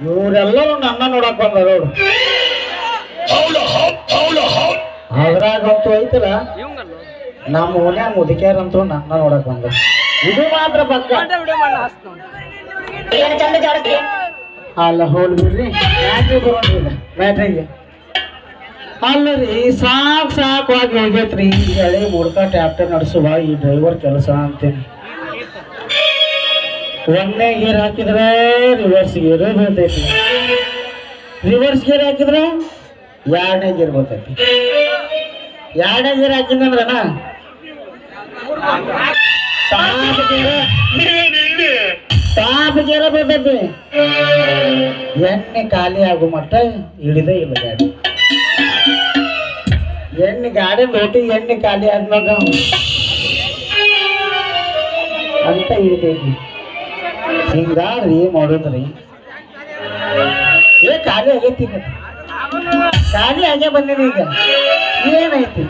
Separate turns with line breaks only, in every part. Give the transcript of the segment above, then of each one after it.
ಇವರೆಲ್ಲರೂ ನನ್ನ ನೋಡಕ್ ಬಂದಾರ ನೋಡು ಅದ್ರಾಗಂತೂ ಐತಲ್ಲ ನಮ್ಮ ಓನ್ಯಾಗ ಮುದುಕ್ಯಾರಂತೂ ನನ್ನ ನೋಡಕ್ ಬಂದ ಇದು ಮಾತ್ರ ಪಕ್ಕ
ಏನು ಚಂದ ಜಾಡಿಸ್ತಿ
ಅಲ್ಲ ಹೋಲ್ ಬಿಡ್ರಿ ಬ್ಯಾಟ್ರಿ ಬರೋಣ್ರಿ ಈಗ ಬ್ಯಾಟ್ರಿಗೆ ಅಲ್ಲ ರೀ ಸಾಕ್ ಸಾಕವಾಗಿ ಹೋಗೈತ್ರಿ ಈ ಹಳೆ ಮುಡ್ಕ ಟ್ಯಾಕ್ಟರ್ ನಡೆಸುವ ಈ ಡ್ರೈವರ್ ಕೆಲಸ ಅಂತೇನಿ ಒಂದನೇ ಗೇರ್ ಹಾಕಿದ್ರೆ ರಿವರ್ಸ್ ಗೇರ್ ಬೀಳ್ತೈತಿ ರಿವರ್ಸ್ ಗೇರ್ ಹಾಕಿದ್ರೆ ಎರಡನೇ ಗೇರ್ ಬರ್ತೈತಿ ಎರಡನೇ ಗೇರ್ ಹಾಕಿದ್ನಂದ್ರನ ಟಾಪ್ ಗೇರ್ ಟಾಪ್ ಗೇರ್ ಬರ್ತೈತಿ ಎಣ್ಣೆ ಖಾಲಿ ಆಗೋ ಮಟ್ಟ ಹಿಡಿದೇ ಇಲ್ಲ ಗಾಡಿ ಎಣ್ಣೆ ಗಾಡಿ ಲೋಟಿ ಎಣ್ಣೆ ಖಾಲಿ ಆದ್ಮ್ಯಾಗ ಅಂತ ಹಿಡಿತೈತಿ ಹಿಂಗಾದ್ರಿ ಮಾಡೋದ್ರಿ ಏ ಖಾಲಿ ಆಗೈತಿ ಈಗ ಖಾಲಿ ಆಗೇ ಬಂದಿನಿ ಈಗ ಏನೈತಿ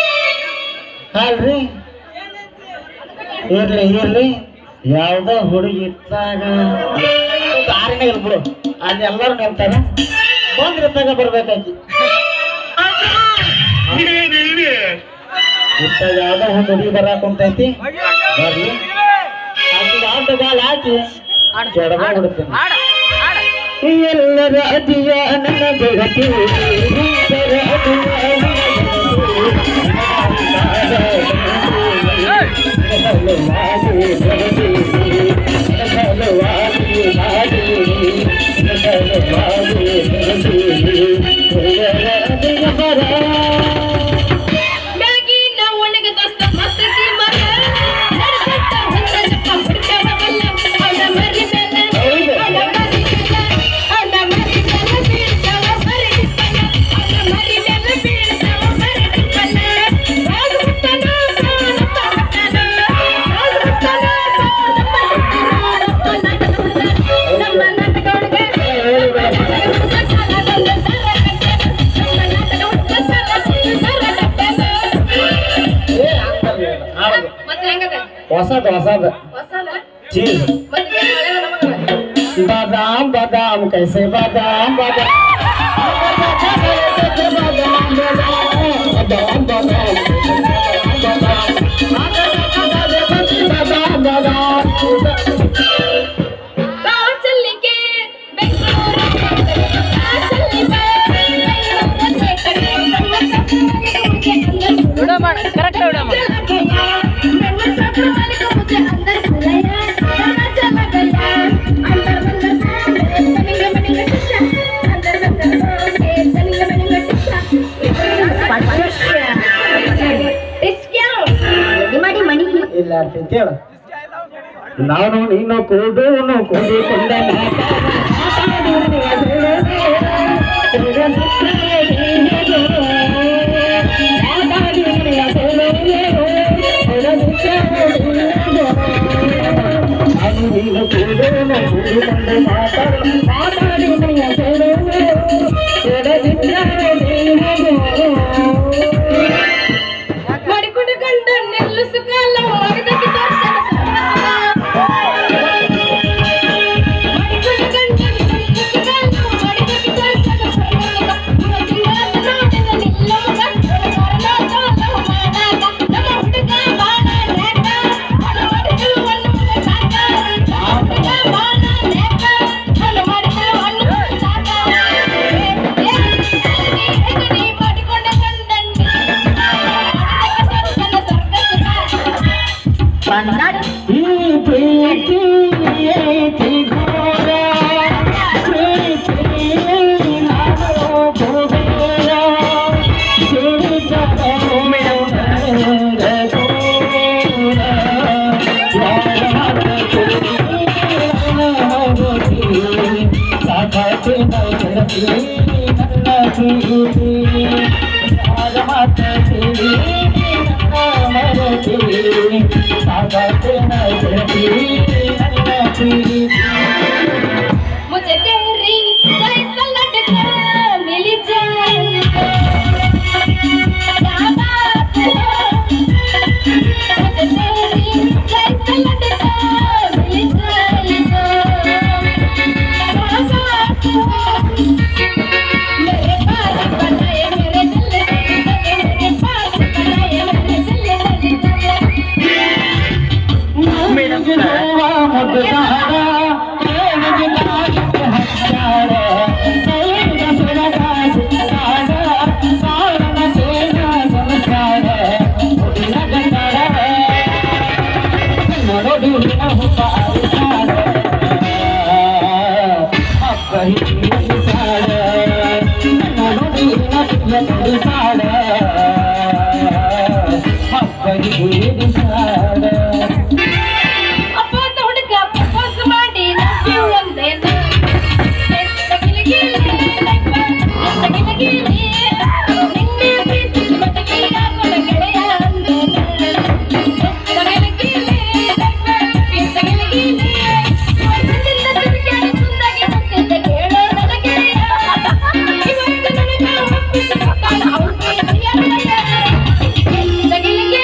ಅಲ್ರಿ ಇರ್ಲಿ ಇರ್ಲಿ ಯಾವ್ದೋ ಹುಡುಗಿ ಇತ್ತಾಗ ದಾರಿನ ಇರ್ಬಿಡು ಅಲ್ಲಿ ಎಲ್ಲರೂ ನಿಂತಾರ ಬಂದಿರ್ತಾಗ ಬರ್ಬೇಕಾಗಿ ಇತ್ತಾಗ ಯಾವ್ದೋ ಒಂದು ಹುಡುಗಿ ಬರಾಕ್ ಕುಂತೈತಿ ಬರ್ಲಿ ಆಕಿಗೆ ಆಟ ಗಾಲ ಹಾಕಿ ಕೆಡದ ಬಿಡುತ್ತೇನೆ ಎಲ್ಲರ ಅದಿಯ ನನ್ನ ಗೆಳತಿ ಎಲ್ಲರ ಅದಿಯ ನನ್ನ
ಮ್ಯಾಗಿನ ಒಣಗ ದೋಸ್ತ ಮಸ್ತಕಿ ಮಗ ನಡ್ಕಟ್ಟ ಹೊಂದ ಜಪ್ಪ ಹುಡ್ಕವ ಬಲ್ಲ ಅವನ ಮರಿ ಮೇಲೆ ಅವನ ಮರಿ ಮೇಲೆ ಅವನ ಮರಿ ಮೇಲೆ ಬೀಳ್ತಾವ ಮರಿ ಡಿಪ್ಪನ ಅವನ ಮರಿ ಮೇಲೆ ಬೀಳ್ತಾವ ಮರಿ ಡಿಪ್ಪನ ಹೋಗ್ಬಿಟ್ಟನ ನಮ್ಮ ಹುಟ್ಟನ ಹೋಗ್ಬಿಟ್ಟನ ನಮ್ಮ ನಾಟಕ ಮತ್ತೆ ಹೆಂಗದ
ಹೊಸದು ಹೊಸದು
ಹೊಸದ
ಚೀಸ್
ಮತ್ತೆ ಹಳೆದ ನಮಗದ
बादाम बादाम कैसे बादाम बादाम बादाम बादाम बादाम
ಕಾಚಲ್ಲಿಗೆ ಬೆಂಗಳೂರು
ಕರೆಕ್ಟ್ ವಿಡ ಮಾಡಿ
ಮಾಡಿ ಮಣಿ
ಇಲ್ಲ ಅಂತ ಹೇಳ ನಾನು ನೀನು ಕೂಡೂನು ಕೂಡಿಕೊಂಡ ನಾನು ನೀನು ಕೂಡೂನು ಕೂಡಿಕೊಂಡ ಮಾತಾಡ ಮಾತಾಡಿ
ಮಾಡಿಕೊಂಡು ಗಂಡ ನಿಲ್ಲಿಸು ಕಾಲ ಮಾಡಿದಕ್ಕೆ
ಈ ಪ್ರೀತಿ ಏತಿ ಘೋರ ಪ್ರೀತಿ ನಾನು ಭೋಗೇರ ಸಿರಿತರೋ ಮೆರಗ ಘೋರ ಯಾರ ಸಾಕಾತೆ ನಗರತಿ ನನ್ನ ಪ್ರೀತಿ ಯಾರ ಮಾತೇ ನನ್ನ ಮರತಿ ಸಾಕಾತೆ ನಗರತಿ ನನ್ನ ಪ್ರೀತಿ
मुझे तेरी जैसा लटका मिल जाए क्या बात है मुझे तेरी जैसा लटका मिल जाए क्या बात मेरे पास बनाए मेरे दिल से मेरे पास बनाए मेरे दिल से ಅಪ್ಪ ಅಂತ ಹುಡುಗ ಪ್ರಪೋಸ್ ಮಾಡಿ ಲವ್ ಯು ಅಂದೇನ ತಗಿಲಗಿಲಿ ತಗಿಲಗಿಲಿ ನಿನ್ನೆ ಪ್ರೀತಿ ಮತಗಿಲ ಗೆಳೆಯ ಅಂದೇನ ತಗಿಲಗಿಲಿ ತಗಿಲಗಿಲಿ ವರ್ಷದಿಂದ ತಿರುಗಾಡಿ ಸುಂದಾಗಿ ಮುತ್ತಿದ್ದ ಕೇಳೋ ನನ್ನ ಗೆಳೆಯ ಇವತ್ತು ನನಗೆ ಒಪ್ಪಿಸಿ ಕೊಟ್ಟಾನ ಅವ್ರ ಪ್ರೀತಿಯ ಗೆಳೆಯ. ತಗಿಲಗಿಲಿ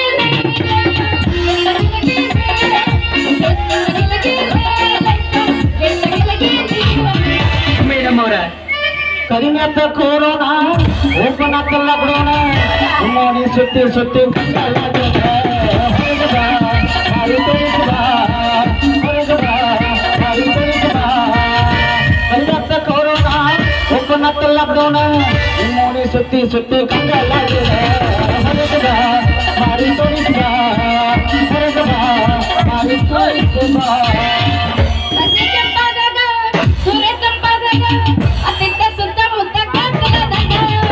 ಮೇಡಮ್ ಅವ್ರ
ಕರಿಮೆತ್ತ ಕೋರೋಣ ಓಪನ್ ಹಾಕಲ್ಲ ಬಿಡೋಣ ನೋಡಿ ಸುತ್ತಿ ಸುತ್ತಿ ಕರಿಮೆತ್ತ ಕೋರೋಣ ಓಪನ್ ಹಾಕಲ್ಲ ಬಿಡೋಣ ನೋಡಿ ಸುತ್ತಿ ಸುತ್ತಿ ಕಂಗಲ್ಲ ಹೊರಗದ ಮಾರಿ ತೋರಿಸಿದ ಹೊರಗದ ಮಾರಿ ತೋರಿಸಿದ
ಹಸಿ ಕೆಂಪಾದಾಗ ಸೂರ್ಯ ತಂಪಾದಾಗ ಅತ್ತಿದ್ದ ಸುತ್ತ ಮುತ್ತ ಕಾಕಲದಾಗ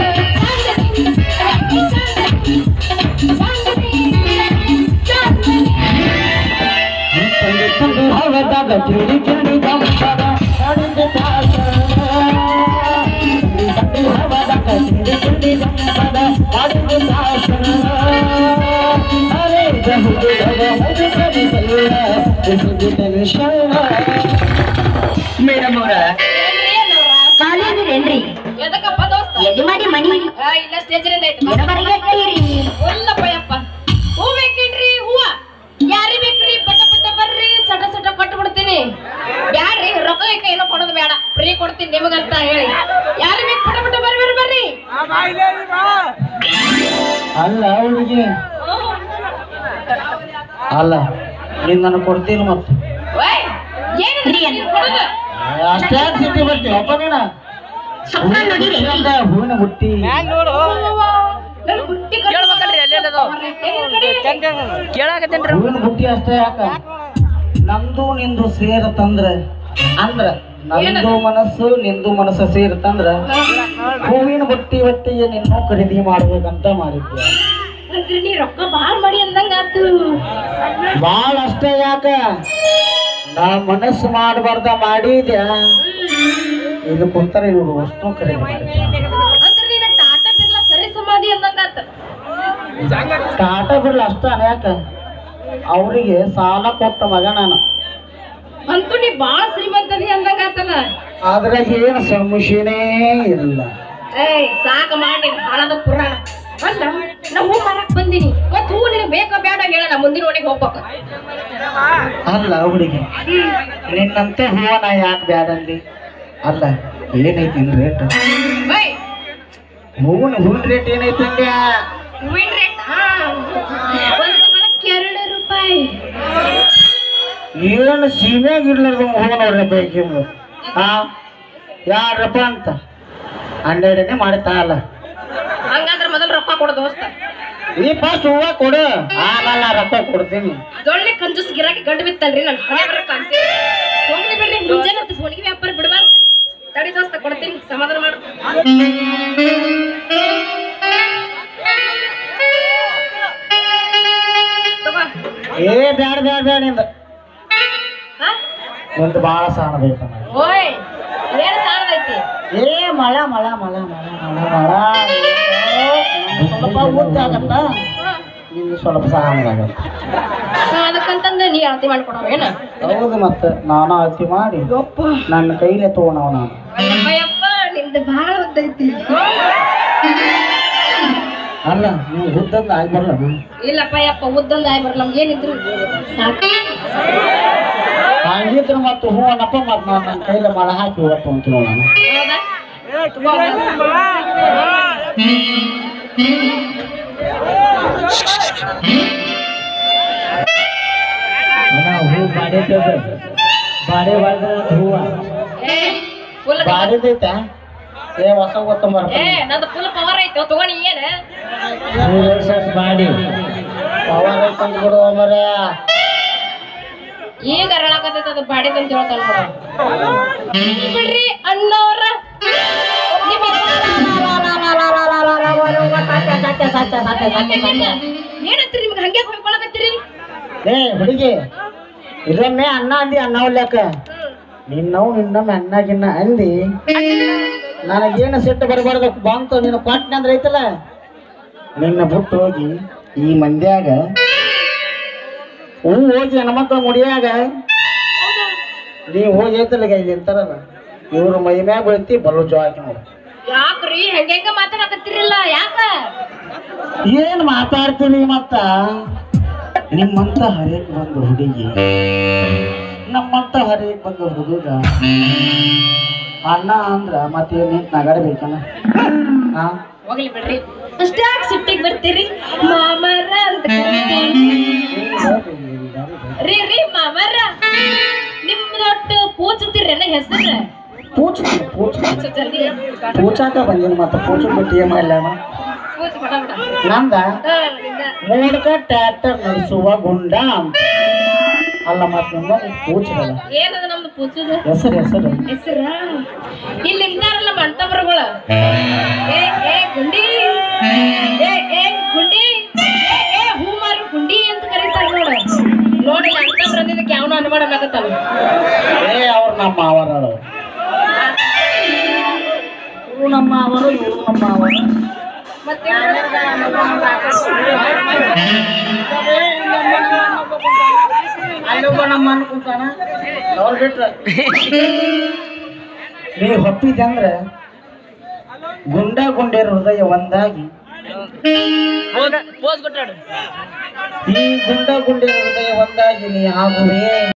ತಂದೆ ತಂದೆ ಹವದಾಗ ತಿಳಿ ಕೇಳಿ ಗಂಪದ ನಡೆದ ದಾಸ ತಂದೆ ಹವದಾಗ ತಿಳಿ ಕೇಳಿ ಗಂಪದ ನಡೆದ ದಾಸ ಅರೆ ಬಹುದವ ಮಧುಕರಿಸಲ್ಲ ಬಿಸಿದಿನ ಶರಣ
ಮೇಡಮ್ ಅವ್ರ
ಕಾಲೇಜಿರೇನ್ರಿ
ಎದಕ್ಕಪ್ಪ ದೋಸ್ತ
ಎದ್ದು ಮಾಡಿ ಮನಿ
ಆ, ಇಲ್ಲ ಸ್ಟೇಜರಿಂದ ಇಟ್ಟು
ಎಡಬರಿಗೆ ಇಟ್ಟಿರಿ
ಒಲ್ಲಪ್ಪ ಯಪ್ಪ ಹೂ ಬೇಕೇನ್ರಿ ಹೂವ ಯಾರಿ ಬೇಕ್ರಿ ಪಟ ಪಟ ಬರ್ರಿ ಸಟ ಸಟ ಕೊಟ್ಟು ಬಿಡ್ತೀನಿ ಬ್ಯಾಡ್ರಿ ರೊಕ್ಕ ಗಿಕ್ಕ ಏನೋ ಕೊಡೋದು ಬೇಡ ಫ್ರೀ ಕೊಡ್ತೀನಿ ನಿಮಗಂತ ಹೇಳಿ ಯಾರಿ ಬೇಕು ಪಟ ಪಟ ಬರ್ರಿ ಬರ್ರಿ ಬರ್ರಿ
ಅಲ್ಲ ಅವಳಿಗೆ ಅಲ್ಲ ನೀನ್ ನನಗೆ ಕೊಡ್ತೀನಿ ಮತ್ತೆ
ಓಯ್ ಏನ್ರಿ ನೀವ್ ಕೊಡೋದು
ಅಷ್ಟೇ ಸಿಟಿ ಬರ್ತೀವಿ ಅಪ್ಪ ನೀನ
ಸ್ವಪ್ನ ನೋಡಿರಿ
ಹೂವಿನ ಹುಟ್ಟಿ
ನನ್ ಬುಟ್ಟಿ
ಕೇಳ್ಬೇಕಲ್ರಿ ಎಲ್ಲೆಲ್ಲದು ಕೇಳಾಕತ್ತೇನ್ರಿ
ಹೂವಿನ ಬುಟ್ಟಿ ಅಷ್ಟೇ ಯಾಕ ನಂದು ನಿಂದು ಸೇರತಂದ್ರ ಅಂದ್ರ ನಂದು ಮನಸ್ಸು ನಿಂದು ಮನಸ್ಸು ಸೇರತಂದ್ರ ಹೂವಿನ ಬುಟ್ಟಿ ಒಟ್ಟಿಗೆ ನಿನ್ನೂ ಖರೀದಿ ಮಾಡ್ಬೇಕಂತ ಮಾಡಿದ್ದೆ
ಅಂದ್ರೆ ನೀ ರೊಕ್ಕ ಬಾಳ್ ಮಾಡಿ ಅಂದಂಗ ಆತು
ಬಾಳ ಅಷ್ಟೇ ಯಾಕ ನಾ ಮನಸ್ಸು ಮಾಡಬಾರ್ದ ಮಾಡಿದ್ಯಾ ಇಲ್ಲಿ ಕುಂತಾರ ಇವ್ರು ಅಷ್ಟು ಖರೀದಿ ಮಾಡಿದ್ದೆ
ಅಂದ್ರೆ ನೀನ ಟಾಟಾ ಬಿರ್ಲಾ ಸರಿ ಸಮಾಧಿ ಅಂದಂಗ ಆತ
ಟಾಟಾ ಬಿಡ್ಲ ಅಷ್ಟ ಯಾಕ ಅವರಿಗೆ ಸಾಲ ಕೊಟ್ಟ ಮಗ ನಾನು
ಅಂತೂ ನೀ ಬಾಳ ಶ್ರೀಮಂತದಿ ಅಂದಂಗ ಆತಲ್ಲ
ಅದ್ರಾಗ ಏನು ಸಮಸ್ಯೆನೇ ಇಲ್ಲ
ಏಯ್ ಸಾಕ ಮಾಡಿ ಹಣದ ಪುರಾಣ ಅಲ್ಲ ನಾ ಹೂ ಮಾರಕ್ ಬಂದಿನಿ ಮತ್ ಹೂ ನಿನಗ್ ಬೇಕೋ ಬೇಡ ಹೇಳ ಮುಂದಿನ ಓಣಿಗೆ ಹೋಗ್ಬೇಕು
ಅಲ್ಲ ಹುಡುಗಿ ನಿನ್ನಂತ ಹೂವ ನಾ ಯಾಕೆ ಬ್ಯಾಡಂದಿ ಅಲ್ಲ ಏನೈತಿ ನಿನ್ ರೇಟ್
ಬೈ
ಹೂವಿನ ಹೂವಿನ ರೇಟ್ ಏನೈತಿ ಅಂದ್ಯಾ
ಹೂವಿನ ರೇಟ್ ಒಂದು ಮೊಳಕ್ಕೆ ಎರಡು ರೂಪಾಯಿ
ಏನು ಸೀಮೆಯಾಗ ಇರ್ಲಾರ್ದು ಹೂವ ನೋಡ್ರಿ ಬೇಕಿಂದು ಹಾ ಯಾರಪ್ಪ ಅಂತ ಹನ್ನೆರಡನೇ ಮಾಡ್ತಾ ಅಲ್ಲ
ಹಂಗಂದ್ರ ಮೊದಲು ರೊಕ್ಕ ಕೊಡು ದೋಸ್ತ
ಈ ಫಸ್ಟ್ ಹೂವ ಕೊಡು ಆಮೇಲೆ ನಾ ರೊಕ್ಕ ಕೊಡ್ತೀನಿ
ದೊಳ್ಳೆ ಕಂಜೂಸ್ ಗಿರಾಕಿ ಗಂಡು ಬಿತ್ತಲ್ರಿ ನನ್ ಹಣೆ ಬರಕ ಹೋಗ್ಲಿ ಬಿಡ್ರಿ ಮುಂಜಾನೆ ಹೊತ್ತು ಫೋನಿಗೆ ವ್ಯಾಪಾರ ಬಿಡ್ಬಾರ್ದು ತಡಿ ದೋಸ್ತ ಕೊಡ್ತೀನಿ ಸಮಾಧಾನ ಮಾಡು ತಗೋ.
ಏ ಬ್ಯಾಡ ಬ್ಯಾಡ ಬ್ಯಾಡ ನಿಂದ
ಹಾ?
ಒಂದು ಭಾಳ ಸಾಣ ಬೇಕು ನನಗೆ.
ಓಯ್ ಏನ್ ಸಾಣದೈತಿ
ಏ ಮಳ ಮಳ ಮಳ ಮಳ ಮಳ ಮಳ ನಿಂದು ಸ್ವಲ್ಪ ಉದ್ದಾಗತ್ತ ನಿಂದು ಸ್ವಲ್ಪ ಸಣ್ಣದಾಗತ್ತ
ಅದಕ್ಕಂತಂದ್ರೆ ನೀ ಅಳತಿ ಮಾಡ್ಕೊಡೋ ಏನ
ಹೌದು ಮತ್ತೆ ನಾನು ಅತಿ ಮಾಡಿ ನನ್ನ ಕೈಲೇ ತಗೊಂಡವ ನಾನು
ಅಯ್ಯಪ್ಪ ನಿಮ್ದು ಭಾಳ ಉದ್ದೈತಿ
ಅಲ್ಲ ನೀವು ಹುದ್ದದ ಆಗಿ ಬರಲ್ಲ
ಇಲ್ಲಪ್ಪ ಯಪ್ಪ ಉದ್ದೊಂದು ಆಯ್ ಬರಲ್ಲ ನಮ್ಗೆ ಏನಿದ್ರು ಸಾಕು
ಹಂಗಿದ್ರೆ ಮತ್ತು ಹೂ ಅನ್ನಪ್ಪ ಮತ್ತು ನಾನು ನನ್ನ ಕೈಲಿ ಮಳ ಹಾಕಿ ಹೋಗಪ್ಪ ಅಂತ ನೋಡೋಣ
ಹೌದಾ
ಅಣ್ಣ ಹೂ ಬಾಡೆ ಬಾಡೆ ಬಾಡ ಹೂವ
ಏ ಫುಲ್
ಬಾಡಿದೈತ ಏ ಹೊಸ ಗೊತ್ತಂಬರ
ಏ ನಂದು ಫುಲ್ ಪವರ್ ಐತೆ ತಗೊಂಡಿ ಏನ
ಬಾಡಿ ಪವರ್ ಐತೆ ಬಿಡು ಮರ
ಈಗ ಅರಳಾಕತ್ತೈತೆ ಅದು ಬಾಡಿದ ಅಂತ ಹೇಳ್ತಾನ ನೋಡ ಬಿಡ್ರಿ ಅಣ್ಣವ್ರ ನಿಮ್ಮ ಏನಂತೀರಿ ನಿಮ್ಗೆ ಹಂಗೆ ಹೊಯ್ಕೊಳಕತ್ತೀರಿ
ಏ ಹುಡುಗಿ ಇದನ್ನೇ ಅನ್ನ ಅಂದಿ ಅನ್ನ ಹೊಲ್ಯಾಕ ನಿನ್ನವು ನಿನ್ನೊಮ್ಮೆ ಅನ್ನ ಗಿನ್ನ ಅಂದಿ ನನಗೇನು ಸಿಟ್ಟು ಬರಬಾರ್ದು ಬಂತು ನೀನು ಕೊಟ್ಟನೆ ಅಂದ್ರೆ ಐತಲ್ಲ ನಿನ್ನ ಬಿಟ್ಟು ಹೋಗಿ ಈ ಮಂದ್ಯಾಗ ಹೂ ಹೋಗಿ ಹೆಣ್ಮಕ್ಳು ಮುಡಿಯಾಗ ನೀ ಹೋಗಿ ಐತಲ್ಲ ಈಗ ಇಲ್ಲಿ ಅಂತಾರಲ್ಲ ಇವ್ರ ಮೈ ಮ್ಯಾಗ ಬೀಳ್ತಿ ಬಲು ಜೋ ಹಾಕಿ ನೋಡು
ಯಾಕ್ರಿ ಹೆಂಗ ಹೆಂಗ ಮಾತಾಡಕತ್ತೀರಿಲ್ಲ ಯಾಕ
ಏನ್ ಮಾತಾಡ್ತೀನಿ ಮತ್ತ ನಿಮ್ಮಂತ ಹರೇಕ್ ಬಂದು ಹುಡುಗಿ ನಮ್ಮಂತ ಹರೇಕ್ ಬಂದು ಹುಡುಗ ಅಣ್ಣ ಅಂದ್ರ ಮತ್ತೆ ನಿಂತ ನಗಾಡಬೇಕನ ಹಾ
ಹೋಗ್ಲಿ ಬಿಡ್ರಿ ಅಷ್ಟಾಕ್ ಸಿಟ್ಟಿಗೆ ಬರ್ತೀರಿ ಮಾಮರ ಅಂತ ಕರೀತೀನಿ. ರೀ ರೀ ಮಾಮರ ನಿಮ್ದೊಟ್ಟು ಪೂಜುತ್ತೀರೇನ ಹೆಸರು
ಪೂಚ ಪೂಚ
ಜಲ್ದಿ
ಪೂಚಾಕ ಬಂದಿನ ಮತ್ತ ಪೂಚ ಬಿಟ್ಟು ಏನ್ ಮಾಡ್ಲ
ಪೂಜ್ ಮಾಡ ಬಿಡ
ನಂದ
ಹಾ, ನಿಂದ.
ಮೂಡ್ಕ ಟ್ರ್ಯಾಕ್ಟರ್ ನಡೆಸುವ ಗುಂಡ ಅಂತ ಅಲ್ಲ ಮತ್ತ ನಿಮ್ಮ ಪೂಚದಲ್ಲ
ಏನದ ನಮ್ದು ಪೂಜದ
ಹೆಸರು ಹೆಸರು
ಹೆಸರ ಇಲ್ಲಿ ನಿಂತಾರಲ್ಲ ಮಂಟಪರುಗಳು ಏ ಏ ಗುಂಡಿ ಏ ಏ ಗುಂಡಿ ಏ ಏ ಹೂ ಮಾರು ಗುಂಡಿ ಅಂತ ಕರೀತಾರ ನೋಡ ನೋಡಿ ಅಂತಂದ್ರ ಅಂದಿದ್ದಕ್ಕೆ ಯಾವನ ಅನುಮಾನ ಆಗತ್ತಲ್ಲ
ಏ ಅವ್ರು ನಮ್ಮ ಮಾವರಳು ಇವ್ರು ನಮ್ಮ ಮಾವರು ಇವ್ರು ನಮ್ಮ ಮಾವರು
ಮತ್ತೆ
ಅಲ್ಲೊಬ್ಬ ನಮ್ಮ ಅಣ್ಣ ಕುಂತಾನ ಅವ್ರು ಬಿಟ್ರ ನೀ ಹೊಪ್ಪಿದೆ ಅಂದ್ರೆ ಗುಂಡ ಗುಂಡೆ ಹೃದಯ ಒಂದಾಗಿ
ಪೋಸ್ ಕೊಟ್ಟಾಡು
ಈ ಗುಂಡ ಗುಂಡೆ ಹೃದಯ ಒಂದಾಗಿ ನೀ ಆಗುವೆ